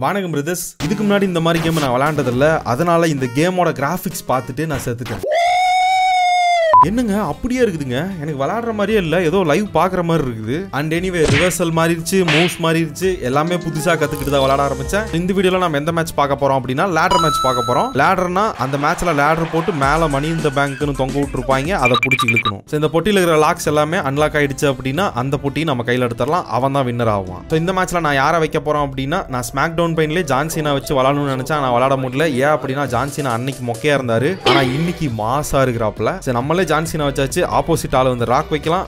வணக்கம் பிரதர்ஸ் இதுக்கு முன்னாடி இந்த மாதிரி கேம் நான் விளையாண்டதில்ல அதனால இந்த கேமோட கிராஃபிக்ஸ் பார்த்துட்டு நான் செத்துட்டேன் என்னங்க அப்படியே இருக்குதுங்க எனக்கு விளையாடுற மாதிரியே இல்லை ஏதோ லைவ் பார்க்குற மாதிரி இருக்குது அண்ட் எனிவே ரிவர்சல் மாறிடுச்சு மூவ்ஸ் மாறிடுச்சு எல்லாமே புதுசாக கற்றுக்கிட்டு தான் விளையாட ஆரம்பிச்சேன் இந்த வீடியோவில் நம்ம எந்த மேட்ச் பார்க்க போகிறோம் அப்படின்னா லேடர் மேட்ச் பார்க்க போகிறோம் லேடர்னா அந்த மேட்ச்சில் லேடர் போட்டு மேலே மணி இந்த பேங்க்னு தொங்க விட்டுருப்பாங்க அதை பிடிச்சி இழுக்கணும் ஸோ இந்த பொட்டியில் இருக்கிற லாக்ஸ் எல்லாமே அன்லாக் ஆயிடுச்சு அப்படின்னா அந்த பொட்டியை நம்ம கையில் எடுத்துடலாம் அவன் தான் வின்னர் ஆவான் ஸோ இந்த மேட்ச்சில் நான் யாரை வைக்க போகிறோம் அப்படின்னா நான் ஸ்மாக் டவுன் பைன்லேயே ஜான்சினா வச்சு விளாடணும்னு நினச்சேன் நான் விளாட முடியல ஏன் அப்படின்னா ஜான்சினா அன்னைக்கு மொக்கையா இருந்தாரு ஆனால் இன்னைக்கு மாசா இருக்கிறாப்புல சரி நம்மளே ஜான்சினா வச்சாச்சு ஆப்போசிட் ஆள் வந்து ராக் வைக்கலாம்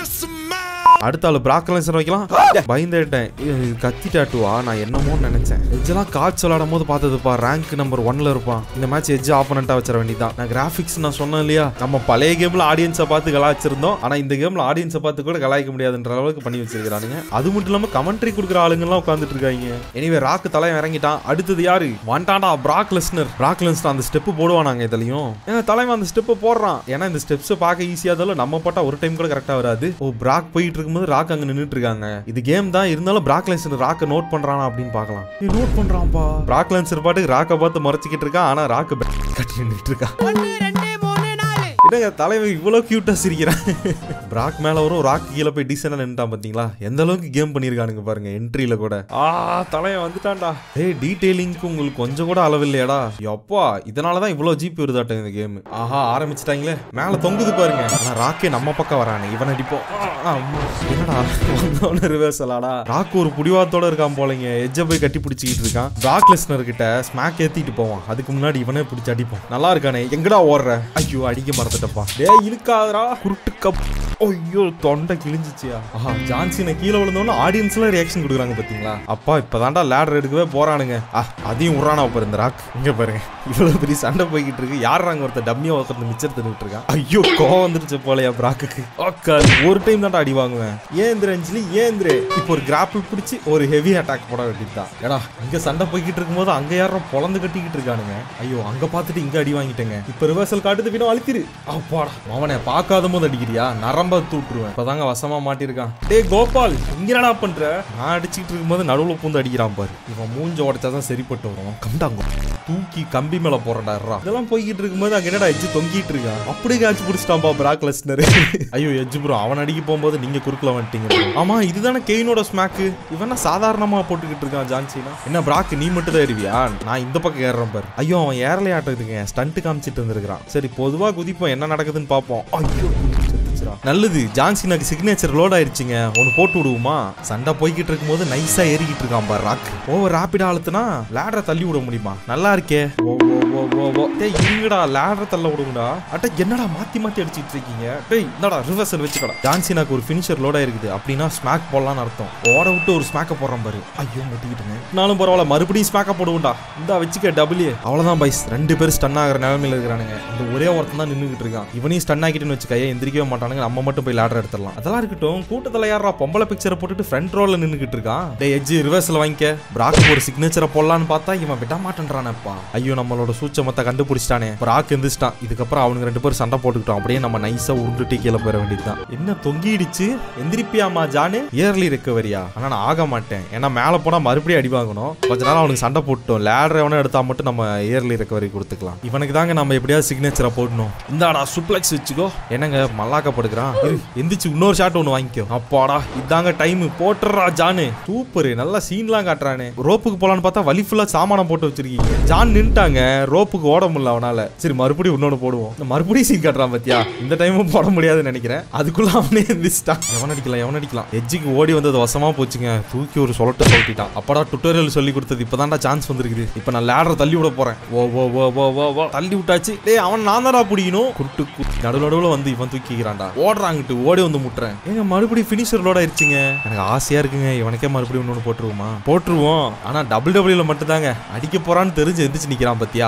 அடுத்த ஆளு பிராக்கலன்சர் வைக்கலாம் பயந்துட்டேன் இது கத்தி டாட்டுவா நான் என்னமோ நினைச்சேன் எஜ்ஜெல்லாம் காட்ச் விளாடும் போது பார்த்ததுப்பா ரேங்க் நம்பர் ஒன்ல இருப்பான் இந்த மேட்ச் எஜ் ஆப்பனண்டா வச்சிட வேண்டியதான் நான் கிராஃபிக்ஸ் நான் சொன்னேன் இல்லையா நம்ம பழைய கேம்ல ஆடியன்ஸை பார்த்து கலாய்ச்சிருந்தோம் ஆனா இந்த கேம்ல ஆடியன்ஸை பார்த்து கூட கலாய்க்க முடியாதுன்ற அளவுக்கு பண்ணி வச்சிருக்கானுங்க அது மட்டும் இல்லாம கமெண்ட்ரி கொடுக்குற ஆளுங்கெல்லாம் உட்காந்துட்டு இருக்காங்க எனிவே ராக்கு தலையை இறங்கிட்டான் அடுத்தது யாரு வாண்டாடா பிராக் லெஸ்னர் பிராக் லெஸ்னர் அந்த ஸ்டெப் போடுவானாங்க இதுலயும் ஏன்னா தலைவன் அந்த ஸ்டெப் போடுறான் ஏன்னா இந்த ஸ்டெப்ஸ் பார்க்க ஈஸியா இருந்தாலும் நம்ம போட்டா ஒரு டைம் கூட கரெக்டா வராது ஓ பிராக் போயிட்டு இருக்கும்போது ராக் அங்க நின்னுட்டு இருக்காங்க இது கேம் தான் இருந்தாலும் பிராக் லென்சர் ராக்க நோட் பண்றானா அப்படின்னு பார்க்கலாம் நோட் பண்றான்பா பிராக் லென்சர் பாட்டுக்கு ராக்க பார்த்து மறைச்சிக்கிட்டு இருக்கான் ஆனா ராக்க கட்டி நின்றுட்டு இருக்கான் ஒன்று ரெண்டு மூணு நாலு என்னங்க தலைவன் இவ்வளவு கியூட்டா சிரிக்கிறான் பிராக் மேல வரும் ராக் கீழே போய் டீசெண்டா நின்னுட்டான் பாத்தீங்களா எந்த அளவுக்கு கேம் பண்ணிருக்கானுங்க பாருங்க என்ட்ரியில கூட ஆ தலைவன் வந்துட்டான்டா ஏய் டீடைலிங்க்கு உங்களுக்கு கொஞ்சம் கூட அளவு இல்லையாடா எப்பா இதனாலதான் இவ்வளவு ஜிபி வருதாட்டம் இந்த கேம் ஆஹா ஆரம்பிச்சிட்டாங்களே மேல தொங்குது பாருங்க ஆனா ராக்கே நம்ம பக்கம் வரானே இவன் அடிப்போம் ஆ, ஆ, அம்மா. என்னடா வந்தவன ரிவர்ஸ் அலாடா ராக் ஒரு புடிவாத்தோட இருக்கான் போலங்க எஜ்ஜ போய் கட்டி பிடிச்சிக்கிட்டு இருக்கான் பிராக் லெஸ்னர் கிட்ட ஸ்மாக் ஏத்திட்டு போவான் அதுக்கு முன்னாடி இவனே பிடிச்சி அடிப்போம் நல்லா இருக்கானே எங்கடா ஓடுற ஐயோ அடிக்க மறந்துட்டப்பா டேய் இழுக்காதடா குருட்டு கப் ஐயோ தொண்டை கிழிஞ்சிச்சியா ஆஹா ஜான்சினை கீழே விழுந்தோன்னு ஆடியன்ஸ்லாம் ரியாக்ஷன் கொடுக்குறாங்க பாத்தீங்களா அப்பா இப்பதான்டா லேடர் எடுக்கவே போறானுங்க ஆ அதையும் உறானா பாரு இந்த ராக் இங்க பாருங்க இவ்வளவு பெரிய சண்டை போய்கிட்டு இருக்கு யாராங்க ஒருத்தர் டம்மியா ஒருத்தர் மிச்சர் தின்னுட்டு இருக்கான் ஐயோ கோவம் வந்துருச்சு போலயா பிராக்குக்கு அக்கா ஒரு டைம் தான்டா அடி வாங்குவேன் ஏந்திர அஞ்சலி ஏந்திர இப்போ ஒரு கிராப்பிள் பிடிச்சி ஒரு ஹெவி அட்டாக் போட வேண்டியதுதான் ஏடா இங்க சண்டை போய்கிட்டு இருக்கும்போது அங்க யாரும் பொழந்து கட்டிக்கிட்டு இருக்கானுங்க ஐயோ அங்க பார்த்துட்டு இங்க அடி வாங்கிட்டேங்க இப்போ ரிவர்சல் காட்டுது வினோ அழுத்திரு அப்பாடா அவனை பார்க்காத போது அடிக்கிறியா நரம்ப தூட்டுருவேன் இப்பதாங்க வசமா மாட்டிருக்கான் டேய் கோபால் இங்க என்னடா பண்ற நான் அடிச்சிட்டு இருக்கும்போது நடுவுல பூந்து அடிக்கிறான் பாரு இவன் மூஞ்ச உடைச்சாதான் சரிப்பட்டு வரும் கண்டாங்க தூக்கி கம்பி மேல போறடா இதெல்லாம் போய்கிட்டு இருக்கும்போது அங்க என்னடா எஜ்ஜு தொங்கிட்டு இருக்கான் அப்படியே காய்ச்சி பிடிச்சிட்டான்பா பிராக் லெஸ்னர் ஐயோ எஜ்ஜு ப்ரோ அவன் அடிக்க போகும்போது நீங்க குறுக்கல வந்துட்டீங்க bro. ஆமா இதுதானே கெயினோட ஸ்மாக்கு இவன் சாதாரணமா போட்டுக்கிட்டு இருக்கான் ஜான்சினா என்ன பிராக் நீ மட்டும் தான் ஏறுவியா நான் இந்த பக்கம் ஏறுறேன் பாரு ஐயோ அவன் ஏறலையாட்டுதுங்க ஸ்டண்ட் காமிச்சிட்டு இருந்திருக்கான் சரி பொதுவா குதிப்போம் என்ன நடக்குதுன்னு பார்ப்போம் ஐயோ செத்துச்சுடா. நல்லது ஜான்சினாக்கு சிக்னேச்சர் லோட் ஆயிருச்சுங்க ஒன்னு போட்டு விடுவோமா சண்டை போய்கிட்டு இருக்கும்போது நைஸா ஏறிக்கிட்டு இருக்கான் பாரு ராக் ஓவர் ராப்பிடா அழுத்துனா லேடரை தள்ளி விட முடியுமா நல்லா இருக்கே ஓ ஓ ஓ ஓ ஓ டேய் இருங்கடா லேடரை தள்ள விடுங்கடா அட்ட என்னடா மாத்தி மாத்தி அடிச்சிட்டு இருக்கீங்க டேய் என்னடா ரிவர்சல் வச்சுக்கடா ஜான்சினாக்கு ஒரு ஃபினிஷர் லோட் ஆயிருக்குது அப்படின்னா ஸ்மாக் போடலாம்னு அர்த்தம் ஓட விட்டு ஒரு ஸ்மாக்க போடுறான் பாரு ஐயோ முட்டிக்கிட்டுங்க நானும் பரவாயில்ல மறுபடியும் ஸ்மாக்க போடுவோம்டா இந்தா வச்சுக்க டபுள்யூ அவ்வளவுதான் பைஸ் ரெண்டு பேரும் ஸ்டன் ஆகிற நிலைமையில இருக்கிறானுங்க இந்த ஒரே ஒருத்தன் தான் நின்றுகிட்டு இருக்கான் இவனையும் ஸ்டன் ஆக்கிட்டுன்னு வச்சுக்க எந்திரிக்கவே மாட்டானுங்க நம்ம மட்டும் போய் லேடர் எடுத்துடலாம் அதெல்லாம் இருக்கட்டும் கூட்டத்துல யாரா பொம்பளை பிக்சரை போட்டுட்டு ஃப்ரண்ட் ரோல நின்னுகிட்டு இருக்கான் டேய் எஜ்ஜி ரிவர்ஸ்ல வாங்கிக்க பிராக்கு ஒரு சிக்னேச்சரை போடலான்னு பார்த்தா இவன் விட மாட்டேன்றானப்பா ஐயோ நம்மளோட சூச்சமத்தை கண்டுபிடிச்சிட்டானே பிராக் எந்திரிச்சிட்டான் இதுக்கப்புறம் அவனுங்க ரெண்டு பேரும் சண்டை போட்டுக்கிட்டோம் அப்படியே நம்ம நைஸா உருண்டுட்டு கீழே போயிட வேண்டியதுதான் என்ன தொங்கிடுச்சு எந்திரிப்பியாமா ஜானு இயர்லி ரெக்கவரியா ஆனா நான் ஆக மாட்டேன் ஏன்னா மேல போனா மறுபடியும் அடி வாங்கணும் கொஞ்ச நேரம் அவனுக்கு சண்டை போட்டோம் லேடர் எவனோ எடுத்தா மட்டும் நம்ம இயர்லி ரெக்கவரி கொடுத்துக்கலாம் இவனுக்கு தாங்க நம்ம எப்படியாவது சிக்னேச்சரை போடணும் இந்தாடா சுப்ளெக்ஸ் வச்சுக்கோ என்னங்க மல்லாக்கப்படுகிறான் இரு, எந்திரிச்சு இன்னொரு ஷாட் ஒன்று வாங்கிக்கோ அப்பாடா இதாங்க டைம் போட்டுறா ஜானு சூப்பர் நல்லா சீன்லாம் காட்டுறானே ரோப்புக்கு போலான்னு பார்த்தா வலி ஃபுல்லா சாமானம் போட்டு வச்சிருக்கீங்க ஜான் நின்ட்டாங்க ரோப்புக்கு ஓட முடியல அவனால சரி மறுபடியும் இன்னொன்னு போடுவோம் இந்த மறுபடியும் சீன் காட்டுறான் பாத்தியா இந்த டைமும் போட முடியாதுன்னு நினைக்கிறேன் அதுக்குள்ள அவனே எந்திரிச்சிட்டான் எவன் அடிக்கலாம் எவன் அடிக்கலாம் எஜ்ஜுக்கு ஓடி வந்தது வசமா போச்சுங்க தூக்கி ஒரு சொல்லட்டு சொல்லிட்டான் அப்படா டுட்டோரியல் சொல்லி கொடுத்தது இப்பதான்டா சான்ஸ் வந்திருக்குது இப்போ நான் லேடரை தள்ளி விட போறேன் ஓ ஓ ஓ ஓ ஓ ஓ தள்ளி விட்டாச்சு டேய் அவன் நான் தான்டா பிடிக்கணும் குருட்டு குருட்டு நடுவு நடுவுல வந்து இவன் தூக்கிக்கிறான்டா ஓடுறாங்கிட்டு ஓடி வந்து முட்டுறேன் ஏங்க மறுபடியும் ஃபினிஷர் லோட் ஆயிருச்சுங்க எனக்கு ஆசையா இருக்குங்க இவனுக்கே மறுபடியும் இன்னொன்று போட்டுருவோமா போட்டுருவோம் ஆனா டபுள் டபுள்யூல மட்டும் தாங்க அடிக்க போறான்னு தெரிஞ்சு எந்திரிச்சு நிக்கிறான் பாத்தியா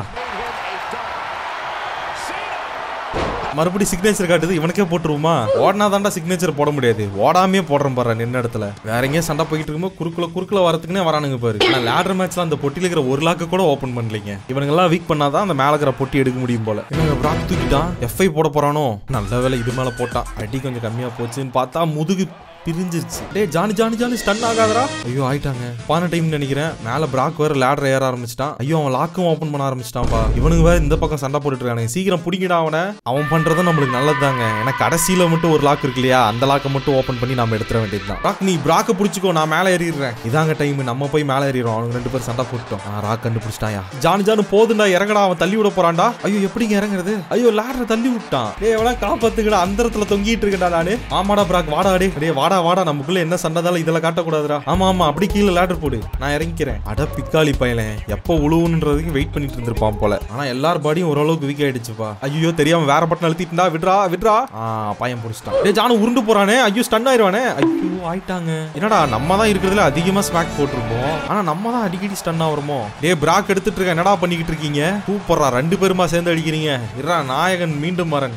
மறுபடியும் சிக்னேச்சர் காட்டுது இவனுக்கே போட்டுருவோமா ஓடனா தாண்டா சிக்னேச்சர் போட முடியாது ஓடாமே போடுறேன் பாரு நின்ன இடத்துல வேற எங்கேயும் சண்டை போயிட்டு இருக்கும்போது குறுக்குல குறுக்குல வரதுக்குனே வரானுங்க பாரு நான் லேடர் மேட்ச்ல அந்த பொட்டியில இருக்கிற ஒரு லாக்க கூட ஓபன் பண்ணலைங்க இவனுங்க எல்லாம் வீக் பண்ணாதான் அந்த மேல இருக்கிற பொட்டி எடுக்க முடியும் போல இவங்க பிராக் தூக்கிட்டான் எஃப்ஐ போட போறானோ நல்ல வேலை இது மேல போட்டான் அடி கொஞ்சம் கம்மியா போச்சுன்னு பார்த்தா முதுகு பிரிஞ்சிருச்சு டேய் ஜானி ஜானி ஜானி ஸ்டன் ஆகாதடா ஐயோ ஆயிட்டாங்க பான டைம் நினைக்கிறேன் மேல பிராக் வேற லேடர் ஏற ஆரம்பிச்சிட்டான் ஐயோ அவன் லாக்கும் ஓபன் பண்ண ஆரம்பிச்சிட்டான்பா இவனுங்க வேற இந்த பக்கம் சண்டை போட்டுட்டு இருக்கானுங்க சீக்கிரம் பிடிக்கடா அவனை அவன் பண்றதும் நம்மளுக்கு நல்லதுதாங்க ஏன்னா கடைசியில மட்டும் ஒரு லாக் இருக்கு இல்லையா அந்த லாக்கை மட்டும் ஓபன் பண்ணி நம்ம எடுத்துட வேண்டியதுதான் ராக் நீ பிராக்க பிடிச்சிக்கோ நான் மேலே ஏறிடுறேன் இதாங்க டைம் நம்ம போய் மேலே ஏறிடுறோம் அவனுக்கு ரெண்டு பேரும் சண்டை போட்டோம் ஆ ராக் கண்டுபிடிச்சிட்டாயா ஜானு ஜானு போதுண்டா இறங்கடா அவன் தள்ளி விட போறான்டா ஐயோ எப்படிங்க இறங்குறது ஐயோ லேடரை தள்ளி விட்டான் டேய் எவனா காப்பாத்துக்கடா அந்தரத்துல தொங்கிட்டு இருக்கேன்டா நானு ஆமாடா பிராக் வாடா டே டேய் வாடா வாடா நமக்குள்ள என்ன சண்டைதால இதெல்லாம் காட்டக்கூடாதுடா ஆமா ஆமா அப்படி கீழே லேடர் போடு நான் இறங்கிக்கிறேன் அட பிக்காளி பையன் எப்போ உழுவுன்றதுக்கு வெயிட் பண்ணிட்டு இருந்திருப்பான் போல ஆனா எல்லார் பாடியும் ஓரளவுக்கு வீக் ஆயிடுச்சுப்பா ஐயோ தெரியாம வேற பட்டன் அழுத்திட்டா விட்றா விட்றா ஆ பையன் புடிச்சிட்டான் டேய் ஜானு உருண்டு போறானே ஐயோ ஸ்டன் ஆயிருவானே ஐயோ ஆயிட்டாங்க என்னடா நம்ம தான் இருக்கிறதுல அதிகமா ஸ்மாக் போட்டிருப்போம் ஆனா நம்ம தான் அடிக்கடி ஸ்டன் ஆகுறோமோ டேய் பிராக் எடுத்துட்டு இருக்க என்னடா பண்ணிக்கிட்டு இருக்கீங்க சூப்பரா ரெண்டு பேருமா சேர்ந்து அடிக்கிறீங்க இருடா நாயகன் மீண்டும் வரன்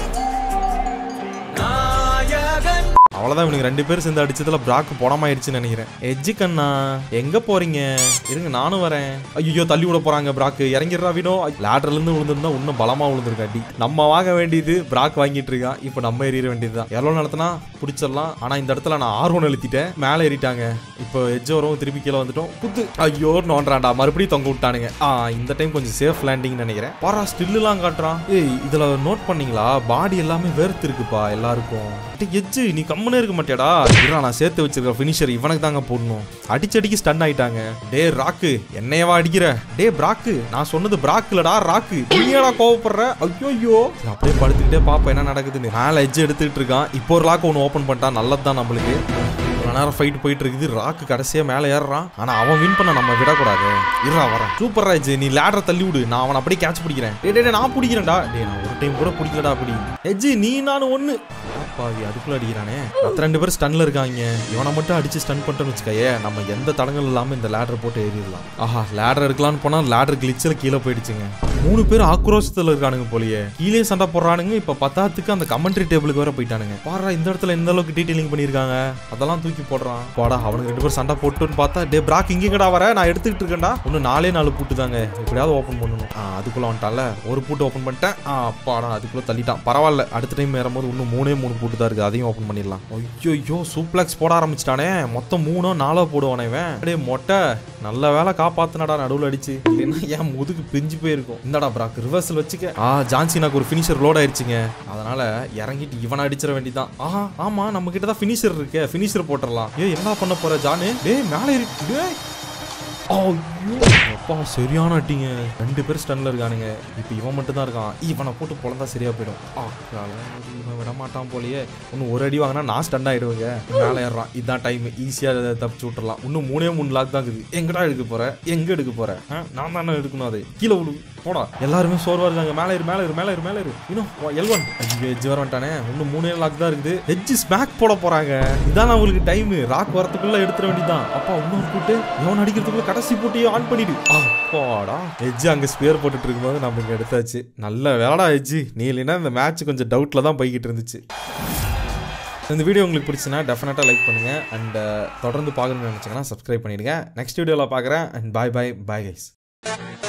அவ்வளவுதான் இவனுக்கு ரெண்டு பேரும் சேர்ந்து அடிச்சதுல பிராக் போனமாயிடுச்சுன்னு நினைக்கிறேன் எஜ்ஜி கண்ணா எங்க போறீங்க இருங்க நானும் வரேன் ஐயோ தள்ளி விட போறாங்க பிராக் இறங்கிடுறா வினோ லேட்டர்ல இருந்து விழுந்திருந்தா இன்னும் பலமா விழுந்திருக்கா அடி நம்ம வாங்க வேண்டியது பிராக் வாங்கிட்டு இருக்கான் இப்போ நம்ம ஏறிட வேண்டியதுதான் எவ்வளவு நடத்தினா பிடிச்சிடலாம் ஆனா இந்த இடத்துல நான் ஆர்வம் அழுத்திட்டேன் மேலே ஏறிட்டாங்க இப்போ எஜ்ஜு வரும் திருப்பி கீழே வந்துட்டோம் குத்து ஐயோ நோன்றான்டா மறுபடியும் தொங்க விட்டானுங்க ஆ இந்த டைம் கொஞ்சம் சேஃப் லேண்டிங் நினைக்கிறேன் பாரா ஸ்டில்லாம் காட்டுறான் ஏய் இதுல நோட் பண்ணீங்களா பாடி எல்லாமே வேர்த்து இருக்குப்பா எல்லாருக்கும் டேய், எஜ்ஜு நீ கம்முனே இருக்க மாட்டியாடா இருடா நான் சேர்த்து வச்சிருக்க ஃபினிஷர் இவனுக்கு தாங்க போடணும் அடிச்சடிக்கு ஸ்டன் ஆயிட்டாங்க டே ராக்கு என்னையவா அடிக்கிற டே பிராக்கு நான் சொன்னது பிராக் இல்லடா ராக்கு நீயடா கோவப்படுற ஐயோ அப்படியே படுத்துக்கிட்டே பாப்பேன் என்ன நடக்குதுன்னு மேல எஜ்ஜு எடுத்துக்கிட்டு இருக்கான் இப்போ ஒரு லாக் ஒன்று ஓப்பன் பண்ணிட்டான் நல்லதுதான் நம்மளுக்கு இவ்வளவு நேரம் ஃபைட் போயிட்டு இருக்குது ராக்கு கடைசியா மேலே ஏறுறான் ஆனா அவன் வின் பண்ண நம்ம விடக்கூடாது இருடா வரேன் சூப்பர் ராஜ் நீ லேடரை தள்ளி விடு நான் அவனை அப்படியே கேட்ச் பிடிக்கிறேன் டேய் டேய், டேய், நான் பிடிக்கிறேன்டா டேய் நான் ஒரு டைம் கூட பிடிக்கலடா அப்படி எஜ்ஜி நீ நானும் ஒண்ணு பாவி அதுக்குள்ள அடிக்கிறானே மற்ற ரெண்டு பேரும் ஸ்டன்ல இருக்காங்க இவனை மட்டும் அடிச்சு ஸ்டன் பண்ணிட்டோம்னு வச்சுக்கயே நம்ம எந்த தடங்கள் இல்லாம இந்த லேடர் போட்டு ஏறிடலாம் ஆஹா லேடர் இருக்கலாம்னு போனா லேடர் கிளிச்சில் கீழே போயிடுச்சுங்க மூணு பேர் ஆக்ரோஷத்துல இருக்கானுங்க போலயே கீழே சண்டை போடுறானுங்க இப்ப பத்தாத்துக்கு அந்த கமெண்ட்ரி டேபிளுக்கு வேற போயிட்டானுங்க பாரு இந்த இடத்துல இந்த அளவுக்கு டீடைலிங் பண்ணிருக்காங்க அதெல்லாம் தூக்கி போடுறான் போடா அவனுக்கு ரெண்டு பேரும் சண்டை போட்டுன்னு பார்த்தா டே பிராக் இங்கேங்கடா வர நான் எடுத்துக்கிட்டு இருக்கேன்டா இன்னும் நாலே நாலு பூட்டு தாங்க எப்படியாவது ஓப்பன் பண்ணணும் ஆ அதுக்குள்ள வந்துட்டான்ல ஒரு பூட்டு ஓப்பன் பண்ணிட்டேன் ஆ அப்பாடா அதுக்குள்ள தள்ளிட்டான் பரவாயில்ல அடுத்த டைம் ஏறும்போது இன்னும் மூணே மூணு பூட்டு தான் இருக்கு அதையும் ஓப்பன் பண்ணிடலாம் ஐயோ சூப்ளெக்ஸ் போட ஆரம்பிச்சிட்டானே மொத்தம் மூணோ நாலோ போடுவானே இவன் டே மொட்டை நல்ல வேலை காப்பாத்துனடா நடுவில் அடிச்சு இல்லைன்னா என் முதுகு பிஞ்சு போயிருக்கும் இந்தடா பிராக் ரிவர்சல் வச்சுக்க ஆ ஜான்சினாக்கு ஒரு ஃபினிஷர் லோட் ஆயிடுச்சுங்க அதனால இறங்கிட்டு இவனை அடிச்சிட வேண்டியதான் ஆஹா ஆமா நம்ம கிட்ட தான் ஃபினிஷர் இருக்கே ஃபினிஷர் போட்டுடலாம் ஏ என்ன பண்ண போற ஜானு டேய் மேலே இருக்கு டேய் ஐயோ அப்பா சரியான அட்டிங்க ரெண்டு பேர் ஸ்டன்ல இருக்கானுங்க இப்போ இவன் மட்டும் தான் இருக்கான் இவனை போட்டு பொழந்தா சரியா போயிடும் ஆ, காலை, இவன் விட மாட்டான் போலயே இன்னும் ஒரு அடி வாங்கினா நான் ஸ்டன் ஆயிடுவேங்க மேலே ஏறான் இதுதான் டைம் ஈஸியாக தப்பிச்சு விட்டுறலாம் இன்னும் மூணே மூணு லாக் தான் இருக்குது எங்கடா எடுக்க போற எங்க எடுக்க போற ஆ, நான் தானே எடுக்கணும் அது கீழே விழு போடா எல்லாருமே சோர்வா இருக்காங்க மேலே இரு மேலே இரு மேலே இரு மேலே இரு இன்னும் எல் ஒன் ஐயோ எஜ்ஜு வர வந்துட்டானே இன்னும் மூணே லாக் தான் இருக்குது எஜ்ஜு ஸ்மாக் போட போறாங்க இதான் அவங்களுக்கு டைம் ராக் வரதுக்குள்ள எடுத்துட வேண்டியதான் அப்பா இன்னொரு கூட்டு இவன் அடிக்கிறதுக்குள்ள கடைசி போட்டியை ஆன் பண்ணிடு அப்பாடா எஜ்ஜு அங்க ஸ்பியர் போட்டுட்டு இருக்கும்போது நம்ம இங்க எடுத்தாச்சு நல்ல வேலைடா எஜ்ஜு நீ இல்லைன்னா இந்த மேட்ச் கொஞ்சம் டவுட்ல தான் போய்கிட்டு இருந்துச்சு இந்த வீடியோ உங்களுக்கு பிடிச்சுன்னா டெஃபினட்டாக லைக் பண்ணுங்க அண்ட் தொடர்ந்து பார்க்கணும்னு நினச்சிங்கன்னா சப்ஸ்கிரைப் பண்ணிடுங்க நெக்ஸ்ட் வீடியோவில் பார்க்குறேன் and bye bye bye guys